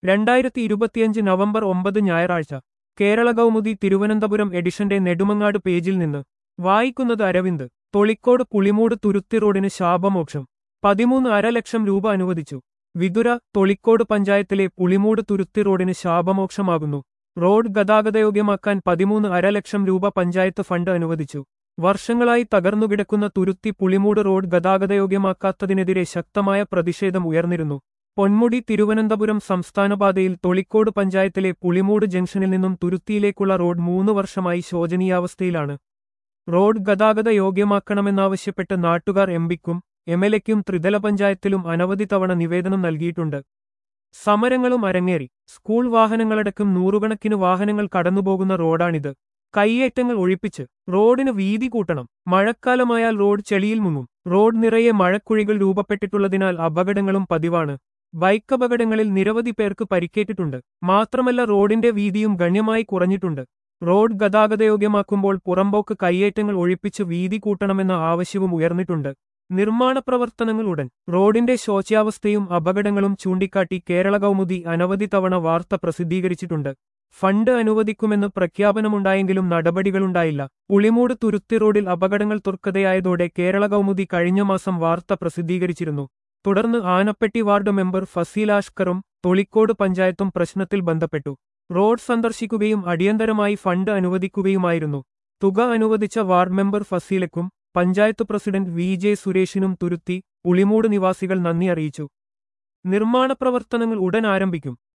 രണ്ടായിരത്തി ഇരുപത്തിയഞ്ച് നവംബർ ഒമ്പത് ഞായറാഴ്ച കേരള കൗമുദി തിരുവനന്തപുരം എഡിഷന്റെ നെടുമങ്ങാട് പേജിൽ നിന്ന് വായിക്കുന്നത് അരവിന്ദ് തൊളിക്കോട് പുളിമൂട് തുരുത്തി റോഡിന് ശാപമോക്ഷം പതിമൂന്ന് അര ലക്ഷം രൂപ അനുവദിച്ചു വിതുര തൊളിക്കോട് പഞ്ചായത്തിലെ പുളിമൂട് തുരുത്തി റോഡിന് ശാപമോക്ഷമാകുന്നു റോഡ് ഗതാഗതയോഗ്യമാക്കാൻ പതിമൂന്ന് അര ലക്ഷം രൂപ പഞ്ചായത്ത് ഫണ്ട് അനുവദിച്ചു വർഷങ്ങളായി തകർന്നുകിടക്കുന്ന തുരുത്തി പുളിമൂട് റോഡ് ഗതാഗതയോഗ്യമാക്കാത്തതിനെതിരെ ശക്തമായ പ്രതിഷേധം ഉയർന്നിരുന്നു പൊന്മുടി തിരുവനന്തപുരം സംസ്ഥാനപാതയിൽ തൊളിക്കോട് പഞ്ചായത്തിലെ പുളിമൂട് ജംഗ്ഷനിൽ നിന്നും തുരുത്തിയിലേക്കുള്ള റോഡ് മൂന്ന് വർഷമായി ശോചനീയാവസ്ഥയിലാണ് റോഡ് ഗതാഗത യോഗ്യമാക്കണമെന്നാവശ്യപ്പെട്ട് നാട്ടുകാർ എംപിക്കും എംഎൽഎക്കും ത്രിതല പഞ്ചായത്തിലും അനവധി തവണ നിവേദനം നൽകിയിട്ടുണ്ട് സമരങ്ങളും അരങ്ങേറി സ്കൂൾ വാഹനങ്ങളടക്കം നൂറുകണക്കിന് വാഹനങ്ങൾ കടന്നുപോകുന്ന റോഡാണിത് കൈയേറ്റങ്ങൾ ഒഴിപ്പിച്ച് റോഡിന് വീതി കൂട്ടണം മഴക്കാലമായാൽ റോഡ് ചെളിയിൽ മുങ്ങും റോഡ് നിറയെ മഴക്കുഴികൾ രൂപപ്പെട്ടിട്ടുള്ളതിനാൽ അപകടങ്ങളും പതിവാണ് ബൈക്ക് അപകടങ്ങളിൽ നിരവധി പേർക്ക് പരിക്കേറ്റിട്ടുണ്ട് മാത്രമല്ല റോഡിന്റെ വീതിയും ഗണ്യമായി കുറഞ്ഞിട്ടുണ്ട് റോഡ് ഗതാഗതയോഗ്യമാക്കുമ്പോൾ പുറമ്പോക്ക് കൈയേറ്റങ്ങൾ ഒഴിപ്പിച്ച് വീതി കൂട്ടണമെന്ന ആവശ്യവും ഉയർന്നിട്ടുണ്ട് നിർമ്മാണ പ്രവർത്തനങ്ങൾ ഉടൻ റോഡിന്റെ ശോച്യാവസ്ഥയും അപകടങ്ങളും ചൂണ്ടിക്കാട്ടി കേരള കൗമുദി അനവധി തവണ വാർത്ത പ്രസിദ്ധീകരിച്ചിട്ടുണ്ട് ഫണ്ട് അനുവദിക്കുമെന്ന് പ്രഖ്യാപനമുണ്ടായെങ്കിലും നടപടികളുണ്ടായില്ല പുളിമൂട് തുരുത്തി റോഡിൽ അപകടങ്ങൾ തുർക്കതയായതോടെ കേരള കൗമുദി കഴിഞ്ഞ മാസം വാർത്ത പ്രസിദ്ധീകരിച്ചിരുന്നു തുടർന്ന് ആനപ്പെട്ടി വാർഡ് മെമ്പർ ഫസീലാഷ്കറും തൊളിക്കോട് പഞ്ചായത്തും പ്രശ്നത്തിൽ ബന്ധപ്പെട്ടു റോഡ് സന്ദർശിക്കുകയും അടിയന്തരമായി ഫണ്ട് അനുവദിക്കുകയുമായിരുന്നു തുക അനുവദിച്ച വാർഡ് മെമ്പർ ഫസീലക്കും പഞ്ചായത്ത് പ്രസിഡന്റ് വി ജെ സുരേഷിനും തുരുത്തി പുളിമൂട് നിവാസികൾ നന്ദി അറിയിച്ചു നിർമ്മാണ പ്രവർത്തനങ്ങൾ ഉടൻ ആരംഭിക്കും